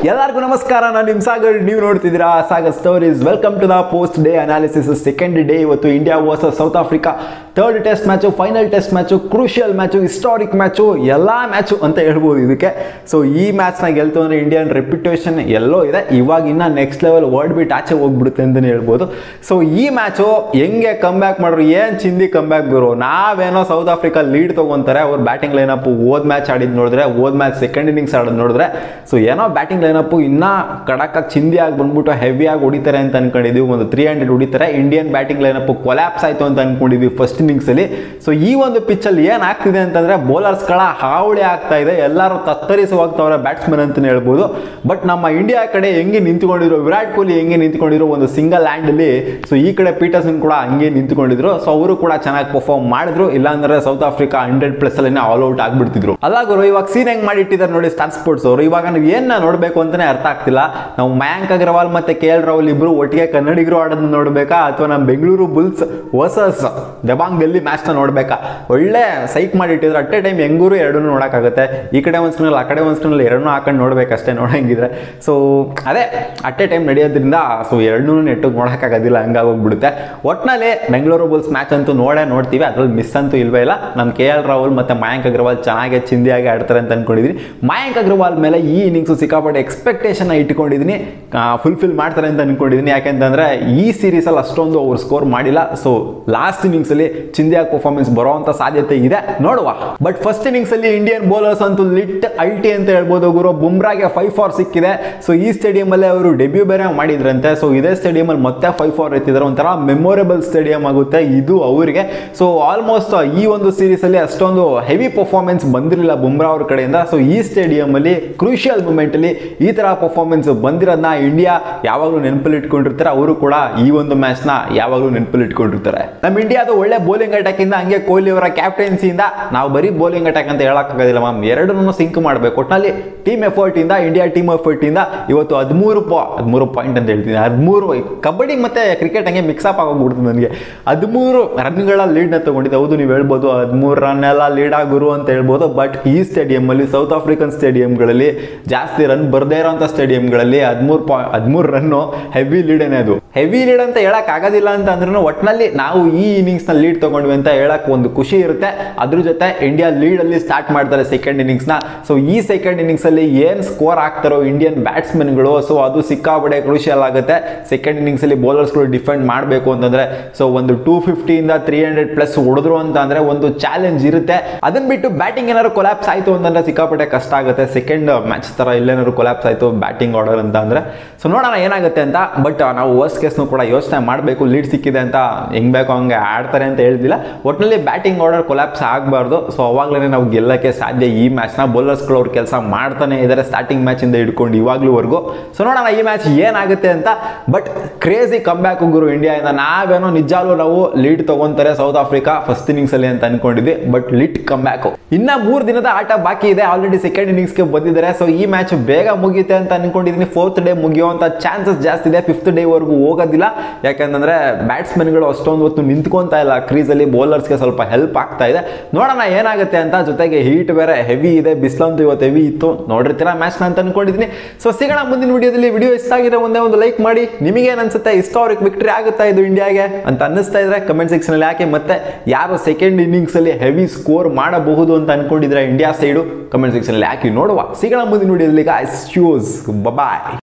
ಎಲ್ಲರಿಗೂ ನಮಸ್ಕಾರ ನಾನು ನಿಮ್ ಸಾಗರ್ ನೀವು ನೋಡ್ತಿದ್ದೀರಾ Sagar stories welcome to the post day analysis second day ಇವತ್ತು India versus South Africa third test match final test match crucial match historic match ಎಲ್ಲ ಮ್ಯಾಚು ಅಂತ ಹೇಳ್ಬೋದು ಇದಕ್ಕೆ ಸೊ ಈ ಮ್ಯಾಚ್ನ ಗೆಲ್ತು ಅಂದರೆ ಇಂಡಿಯನ್ ರೆಪ್ಯುಟೇಷನ್ ಎಲ್ಲೋ ಇದೆ ಇವಾಗ ಇನ್ನ ನೆಕ್ಸ್ಟ್ ಲೆವೆಲ್ ವರ್ಡ್ ಬಿಟ್ ಆಚೆ ಹೋಗ್ಬಿಡುತ್ತೆ ಅಂತಲೇ ಹೇಳ್ಬೋದು ಸೊ ಈ ಮ್ಯಾಚು ಹೆಂಗೆ ಕಮ್ ಬ್ಯಾಕ್ ಮಾಡ್ರು ಏನು ಚಿಂದಿ ಕಮ್ ಬ್ಯಾಕ್ ಬರೋ ನಾವೇನೋ ಸೌತ್ ಆಫ್ರಿಕಾ ಲೀಡ್ ತಗೊಂತಾರೆ ಅವ್ರು ಬ್ಯಾಟಿಂಗ್ ಲೈನಪ್ ಓದ್ ಮ್ಯಾಚ್ ಆಡಿದ್ ನೋಡಿದ್ರೆ ಓದ್ ಮ್ಯಾಚ್ ಸೆಕೆಂಡ್ ಇನ್ನಿಂಗ್ಸ್ ಆಡೋದು ನೋಡಿದ್ರೆ ಸೊ ಏನೋ ಬ್ಯಾಟಿಂಗ್ ಲೈನಪ್ ಇನ್ನ ಕಡಕಾಗಿ ಚಿಂದಿ ಆಗಿ ಬಂದ್ಬಿಟ್ಟು ಹೆವಿಯಾಗಿ ಹೊಡಿತಾರೆ ಅಂತ ಅನ್ಕೊಂಡಿದ್ವಿ ಒಂದು ತ್ರೀ ಹಂಡ್ರೆಡ್ ಹೊಡಿತಾರೆ ಇಂಡಿಯನ್ ಬ್ಯಾಟಿಂಗ್ ಲೈನಪ್ ಕೊಲ್ಯಾಪ್ಸ್ ಆಯ್ತು ಅಂತ ಅನ್ಕೊಂಡಿದ್ವಿ ಫಸ್ಟ್ ಇನ್ನಿಂಗ್ಸ್ ಅಲ್ಲಿ ಸೊ ಈ ಒಂದು pitch ಅಲ್ಲಿ ಏನ್ ಆಗ್ತಿದೆ ಅಂತಂದ್ರೆ ಬೌಲರ್ಸ್ಗಳ ಹಾವಳಿ ಆಗ್ತಾ ಇದೆ ಎಲ್ಲರೂ ತತ್ತರಿಸಿ ಹೋಗ್ತಾವ್ರೆ ಬ್ಯಾಟ್ಸ್ಮನ್ ಅಂತಾನೆ ಹೇಳ್ಬೋದು ಬಟ್ ನಮ್ಮ ಇಂಡಿಯಾ ಕಡೆ ಹೆಂಗೆ ನಿಂತ್ಕೊಂಡಿರೋ ವಿರಾಟ್ ಕೊಹ್ಲಿ ಹೆಂಗೆ ನಿಂತ್ಕೊಂಡಿರೋ ಒಂದು ಸಿಂಗಲ್ ಹ್ಯಾಂಡ್ ಅಲ್ಲಿ ಸೊ ಈ ಕಡೆ ಪೀಟರ್ಸನ್ ಕೂಡ ಹಂಗೆ ನಿಂತ್ಕೊಂಡಿದ್ರು ಸೊ ಅವರು ಕೂಡ ಚೆನ್ನಾಗಿ ಪರ್ಫಾರ್ಮ್ ಮಾಡಿದ್ರು ಇಲ್ಲಾಂದ್ರೆ ಸೌತ್ ಆಫ್ರಿಕಾ ಹಂಡ್ರೆಡ್ ಪ್ಲಸ್ ಅಲ್ಲಿ ಆಲ್ ಔಟ್ ಆಗ್ಬಿಡ್ತಿದ್ರು ಅಲ್ಲ ಗುರು ಇವಾಗ ಸೀನ್ ಹೆಂಗ್ ಮಾಡಿಟ್ಟಿದ್ದಾರೆ ನೋಡಿ ಸ್ಟಾರ್ ಸ್ಪೋರ್ಟ್ಸ್ ಅವರು ಇವಾಗ ನೀವು ಏನ್ ನೋಡ್ಬೇಕು ಅಂತಾನೆ ಅರ್ಥ ಆಗ್ತಿಲ್ಲ ನಾವು ಮಯಾಂಕ್ ಅಗರ್ವಾಲ್ ಮತ್ತೆ ಕೆ ಎಲ್ ರಾಹುಲ್ ಇಬ್ರು ಒಟ್ಟಿಗೆ ಕನ್ನಡಿಗರು ಆಡೋದನ್ನ ನೋಡ್ಬೇಕಾ ಅಥವಾ ನಮ್ಮ Bengaluru Bulls versus Dabang Delhi match ನ ನೋಡ್ಬೇಕಾ ಒಳ್ಳೆ ಸೈಕ್ ಮಾಡಿಟ್ಟಿದ್ರು ಅಟ್ ಎ ಟೈಮ್ ಹೆಂಗೂರು ಎರಡನ್ನೂ ನೋಡೋಕ್ಕಾಗುತ್ತೆ ಈ ಕಡೆ ಒಂದು ಸ್ಕ್ರೀನಲ್ಲಿ ಆ ಕಡೆ ಒಂದು ಸ್ಕ್ರೀನಲ್ಲಿ ಎರಡನ್ನೂ ಹಾಕೊಂಡು ನೋಡ್ಬೇಕಷ್ಟೇ ನೋಡಂಗಿದ್ರೆ ಸೊ ಅದೇ ಅಟ್ ಎ ಟೈಮ್ ನಡೆಯೋದ್ರಿಂದ ಸೊ ಎರಡನ್ನೂ ನೆಟ್ಟಿಗೆ ನೋಡೋಕ್ಕಾಗೋದಿಲ್ಲ ಹಂಗಾಗೋಗ್ಬಿಡುತ್ತೆ ಒಟ್ಟಿನಲ್ಲಿ ಬೆಂಗಳೂರು ಬುಲ್ಸ್ ಮ್ಯಾಚ್ ಅಂತೂ ನೋಡೇ ನೋಡ್ತೀವಿ ಅದ್ರಲ್ಲಿ ಮಿಸ್ ಅಂತೂ ಇಲ್ವೇ ಇಲ್ಲ ನಮ್ಮ ಕೆ ಎಲ್ ರಾಹುಲ್ ಮತ್ತು ಮಯಾಂಕ್ ಅಗ್ರವಾಲ್ ಚೆನ್ನಾಗಿ ಚಿಂದಿಯಾಗಿ ಆಡ್ತಾರೆ ಅಂತ ಅನ್ಕೊಂಡಿದ್ದೀನಿ ಮಯಾಂಕ್ ಅಗ್ರವಾಲ್ ಮೇಲೆ ಈ ಇನ್ನಿಂಗ್ಸು ಸಿಕ್ಕಾಪಟ್ಟೆ ಎಕ್ಸ್ಪೆಕ್ಟೇಷನ್ ಇಟ್ಕೊಂಡಿದ್ದೀನಿ ಫುಲ್ಫಿಲ್ ಮಾಡ್ತಾರೆ ಅಂತ ಅನ್ಕೊಂಡಿದ್ದೀನಿ ಯಾಕೆಂತಂದ್ರೆ ಈ ಸೀರೀಸಲ್ಲಿ ಅಷ್ಟೊಂದು ಅವ್ರು ಸ್ಕೋರ್ ಮಾಡಿಲ್ಲ ಸೊ ಲಾಸ್ಟ್ ಇನ್ನಿಂಗ್ಸ್ ಅಲ್ಲಿ ಚಿಂದಿಯಾಗಿ ಪರ್ಫಾರ್ಮೆನ್ಸ್ ಬರೋವಂಥ ಸಾಧ್ಯತೆ ಇದೆ ನೋಡುವ ಬಟ್ ಫಸ್ಟ್ ಇನ್ನಿಂಗ್ಸ್ ಅಲ್ಲಿ ಇಂಡಿಯನ್ ಬೌಲರ್ಸ್ ಅಂತೂ ಲಿಟ್ ಅಲ್ಟಿ ಅಂತ ಹೇಳ್ಬೋದು ಗುರು ಬುಮ್ರಾಗೆ ಫೈವ್ ಫಾರ್ ಸಿಕ್ಕಿದೆ ಸೊ ಈ ಸ್ಟೇಡಿಯಂ ಅಲ್ಲಿ ಅವರು ಡೆಬ್ಯೂ ಬೇರೆ ಮಾಡಿದ್ರಂತೆ ಸೊ ಇದೇ ಸ್ಟೇಡಿಯಂ ಅಲ್ಲಿ ಮತ್ತೆ ಫೈವ್ ಫಾರ್ ಎತ್ತಿದ್ದಾರೆ ಒಂಥರ ಮೆಮೊರೇಬಲ್ ಸ್ಟೇಡಿಯಂ ಆಗುತ್ತೆ ಇದು ಅವರಿಗೆ ಸೊ ಆಲ್ಮೋಸ್ಟ್ ಈ ಒಂದು ಸೀರೀಸ್ ಅಲ್ಲಿ ಅಷ್ಟೊಂದು ಹೆವಿ ಪರ್ಫಾರ್ಮೆನ್ಸ್ ಬಂದಿರಲಿಲ್ಲ ಬುಮ್ರಾ ಅವ್ರ ಕಡೆಯಿಂದ ಸೊ ಈ ಸ್ಟೇಡಿಯಂ ಅಲ್ಲಿ ಕ್ರೂಷಿಯಲ್ ಮೂಮೆಂಟ್ ಅಲ್ಲಿ ಈ ತರ ಪರ್ಫಾರ್ಮೆನ್ಸ್ ಬಂದಿರೋದನ್ನ ಇಂಡಿಯಾ ಯಾವಾಗಲೂ ನೆನಪಲ್ಲಿ ಇಟ್ಕೊಂಡಿರ್ತಾರೆ ಅವರು ಕೂಡ ಈ ಒಂದು ಮ್ಯಾಚ್ ನ ಯಾವಾಗಲೂ ನೆನಪಲ್ಲಿ ಇಟ್ಕೊಂಡಿರ್ತಾರೆ ನಮ್ಮ ಇಂಡಿಯಾದ ಒಳ್ಳೆ ಬೌಲಿಂಗ್ ಅಟ್ಯಾಕ್ ಇಂದ ಹಂಗೆ ಕೊಹ್ಲಿ ಅವರ ಕ್ಯಾಪ್ಟನ್ಸಿಯಿಂದ ನಾವು ಬರೀ ಬೌಲಿಂಗ್ ಅಟ್ಯಾಕ್ ಅಂತ ಹೇಳಕ್ಕಾಗೋದಿಲ್ಲ ಮ್ಯಾಮ್ ಎರಡನ್ನೂ ಸಿಂಕ್ ಮಾಡಬೇಕು ಒಟ್ಟಿನಲ್ಲಿ ಟೀಮ್ ಎಫರ್ಟ್ ಇಂದ ಇಂಡಿಯಾ ಟೀಮ್ ಎಫರ್ಟ್ ಇಂದ ಇವತ್ತು ಹದಿಮೂರು ಪಾ ಹದಿಮೂರು ಪಾಯಿಂಟ್ ಅಂತ ಹೇಳ್ತೀನಿ ಹದಿಮೂರು ಕಬಡ್ಡಿ ಮತ್ತೆ ಕ್ರಿಕೆಟ್ ಹಂಗೆ ಮಿಕ್ಸ್ ಅಪ್ ಆಗೋಗ್ಬಿಡ್ತು ನನಗೆ ಹದಿಮೂರು ರನ್ಗಳ ಲೀಡ್ನ ತಗೊಂಡಿದ್ದೆ ಹೌದು ನೀವು ಹೇಳ್ಬೋದು ಹದಿಮೂರು ರನ್ ಎಲ್ಲ ಲೀಡ್ ಆಗುರು ಅಂತ ಹೇಳ್ಬೋದು ಬಟ್ ಈ ಸ್ಟೇಡಿಯಂ ಅಲ್ಲಿ ಸೌತ್ ಆಫ್ರಿಕನ್ ಸ್ಟೇಡಿಯಂಗಳಲ್ಲಿ ಜಾಸ್ತಿ ರನ್ ಬರದೇ ಇರೋಂಥ ಸ್ಟೇಡಿಯಂಗಳಲ್ಲಿ ಹದಿಮೂರು ಪಾ ಹದಿಮೂರು ರನ್ನು ಹೆವಿ ಲೀಡೇನೆ ಅದು ಹೆವಿ ಲೀಡ್ ಅಂತ ಹೇಳಕ್ ಆಗೋದಿಲ್ಲ ಅಂತ ಅಂದ್ರೂ ಒಟ್ಟಿನಲ್ಲಿ ನಾವು ಈ ಇನ್ನಿಂಗ್ಸ್ ನ ಲೀಡ್ ತಗೊಂಡ್ವಿ ಅಂತ ಹೇಳಕ್ ಒಂದು ಖುಷಿ ಇರುತ್ತೆ ಅದ್ರ ಜೊತೆ ಇಂಡಿಯಾ ಲೀಡ್ ಅಲ್ಲಿ ಸ್ಟಾರ್ಟ್ ಮಾಡ್ತಾರೆ ಸೆಕೆಂಡ್ ಇನ್ನಿಂಗ್ಸ್ ನ ಸೊ ಈ ಸೆಕೆಂಡ್ ಇನ್ನಿಂಗ್ಸ್ ಅಲ್ಲಿ ಏನ್ ಸ್ಕೋರ್ ಆಗ್ತಾರೋ ಇಂಡಿಯನ್ ಬ್ಯಾಟ್ಸ್ಮನ್ಗಳು ಸೊ ಅದು ಸಿಕ್ಕಾಪಡೆ ಕ್ರೂಷಿಯಲ್ ಆಗುತ್ತೆ ಸೆಕೆಂಡ್ ಇನ್ನಿಂಗ್ಸ್ ಅಲ್ಲಿ ಬೌಲರ್ಸ್ಗಳು ಡಿಫೆಂಡ್ ಮಾಡಬೇಕು ಅಂತಂದ್ರೆ ಸೊ ಒಂದು ಟೂ ಫಿಫ್ಟಿಯಿಂದ ತ್ರೀ ಹಂಡ್ರೆಡ್ ಪ್ಲಸ್ ಹೊಡೆದ್ರು ಅಂತ ಅಂದ್ರೆ ಒಂದು ಚಾಲೆಂಜ್ ಇರುತ್ತೆ ಅದನ್ನ ಬಿಟ್ಟು ಬ್ಯಾಟಿಂಗ್ ಏನಾದ್ರು ಕೊಲಾಪ್ಸ್ ಆಯ್ತು ಅಂತಂದ್ರೆ ಸಿಕ್ಕಾಪಟ್ಟೆ ಕಷ್ಟ ಆಗುತ್ತೆ ಸೆಕೆಂಡ್ ಮ್ಯಾಚ್ ತರ ಇಲ್ಲೇನಾದ್ರು ಕೊಲಾಪ್ಸ್ ಆಯ್ತು ಬ್ಯಾಟಿಂಗ್ ಆರ್ಡರ್ ಅಂತ ಅಂದ್ರೆ ಸೊ ನೋಡೋಣ ಏನಾಗುತ್ತೆ ಅಂತ ಬಟ್ ನಾವು ವರ್ಸ್ಟ್ ಕೇಸ್ನು ಕೂಡ ಯೋಚನೆ ಮಾಡಬೇಕು ಲೀಡ್ ಸಿಕ್ಕಿದೆ ಅಂತ ಹೆಂಗ್ ಬೇಕೋ ಹಂಗೆ ಆಡ್ತಾರೆ ಅಂತ ಹೇಳ್ತಿಲ್ಲ ಒಟ್ಟಿನಲ್ಲಿ ಬ್ಯಾಟಿಂಗ್ ಆರ್ಡರ್ ಕೊಲಾಪ್ಸ್ ಆಗಬಾರ್ದು ಸೊ ಅವಾಗಲೇ ನಾವು ಗೆಲ್ಲಕ್ಕೆ ಸಾಧ್ಯ ಈ ಮ್ಯಾಚ್ನ ಬೌಲರ್ಸ್ಗಳು ಅವ್ರ ಕೆಲಸ ಮಾಡ್ತಾನೆ ಇದ್ದಾರೆ ಸ್ಟಾರ್ಟಿಂಗ್ ಮ್ಯಾಚಿಂದ ಹಿಡ್ಕೊಂಡು ಇವಾಗ್ಲೂವರೆಗೂ ಸೊ ನೋಡೋಣ ಈ ಮ್ಯಾಚ್ ಏನಾಗುತ್ತೆ ಅಂತ ಬಟ್ ಕ್ರೇಜಿ ಕಮ್ ಬ್ಯಾಕ್ ಗುರು ಇಂಡಿಯಾದಿಂದ ನಾವೇನೋ ನಿಜಾಲು ನಾವು ಲೀಡ್ ತಗೊಂತಾರೆ ಸೌತ್ ಆಫ್ರಿಕಾ ಫಸ್ಟ್ ಇನ್ನಿಂಗ್ಸ್ ಅಲ್ಲಿ ಅಂತ ಅನ್ಕೊಂಡಿದ್ವಿ ಬಟ್ ಲಿಟ್ ಕಮ್ ಬ್ಯಾಕ್ ಇನ್ನ ಮೂರು ದಿನದ ಆಟ ಬಾಕಿ ಇದೆ ಆಲ್ರೆಡಿ ಸೆಕೆಂಡ್ ಇನ್ನಿಂಗ್ಸ್ಗೆ ಬಂದಿದ್ದಾರೆ ಸೊ ಈ ಮ್ಯಾಚ್ ಬೇಗ ಮುಗಿಯುತ್ತೆ ಅಂತ ಅನ್ಕೊಂಡಿದ್ದೀನಿ ಫೋರ್ತ್ ಡೇ ಮುಗಿಯುವಂತ ಚಾನ್ಸಸ್ ಜಾಸ್ತಿ ಇದೆ ಫಿಫ್ತ್ ಡೇ ವರೆಗೂ ಹೋಗೋದಿಲ್ಲ ಯಾಕಂತಂದ್ರೆ ಬ್ಯಾಟ್ಸ್ಮನ್ಗಳು ಅಷ್ಟೊಂದು ಹೊತ್ತು ನಿಂತ್ಕೊಂತಾ ಇಲ್ಲ ಕ್ರೀಸಲ್ಲಿ ಬೌಲರ್ಸ್ಗೆ ಸ್ವಲ್ಪ ಹೆಲ್ಪ್ ಆಗ್ತಾ ಇದೆ ನೋಡೋಣ ಏನಾಗುತ್ತೆ ಅಂತ ಜೊತೆಗೆ ಹೀಟ್ ಬೇರೆ ಹೆವಿ ಇದೆ ಬಿಸಿಲಂತೂ ಇವತ್ತು ಹೆವಿ ಇತ್ತು ನೋಡಿರ್ತೀರಾ ಮ್ಯಾಚ್ನ ಅಂತ ಅನ್ಕೊಂಡಿದ್ದೀನಿ ಸೊ ಸಿಗೋಣ ಮುಂದಿನ ವಿಡಿಯೋದಲ್ಲಿ ವಿಡಿಯೋ ಇಷ್ಟ ಆಗಿದೆ ಒಂದೇ ಒಂದು ಲೈಕ್ ಮಾಡಿ ನಿಮಗೇನು ಅನ್ಸುತ್ತೆ ಹಿಸ್ಟಾರಿಕ್ ವಿಕ್ಟರಿ ಆಗುತ್ತಾ ಇದು ಇಂಡಿಯಾಗೆ ಅಂತ ಅನ್ನಿಸ್ತಾ ಇದ್ರೆ ಕಮೆಂಟ್ ಸೆಕ್ಷನ್ ಅಲ್ಲಿ ಹಾಕಿ ಮತ್ತೆ ಯಾರು ಸೆಕೆಂಡ್ ಇನ್ನಿಂಗ್ಸ್ ಅಲ್ಲಿ ಹೆವಿ ಸ್ಕೋರ್ ಮಾಡಬಹುದು ಅಂತ ಅನ್ಕೊಂಡಿದ್ರೆ ಇಂಡಿಯಾ ಸೈಡು ಕಮೆಂಟ್ ಸೆಕ್ಷನ್ ಅಲ್ಲಿ ಹಾಕಿ ನೋಡುವ ಸಿಗೋಣ ಮುಂದಿನ ವಿಡಿಯೋದಲ್ಲಿ ಗಾಯ್ಸ್ ಶೂಸ್ ಬಾಯ್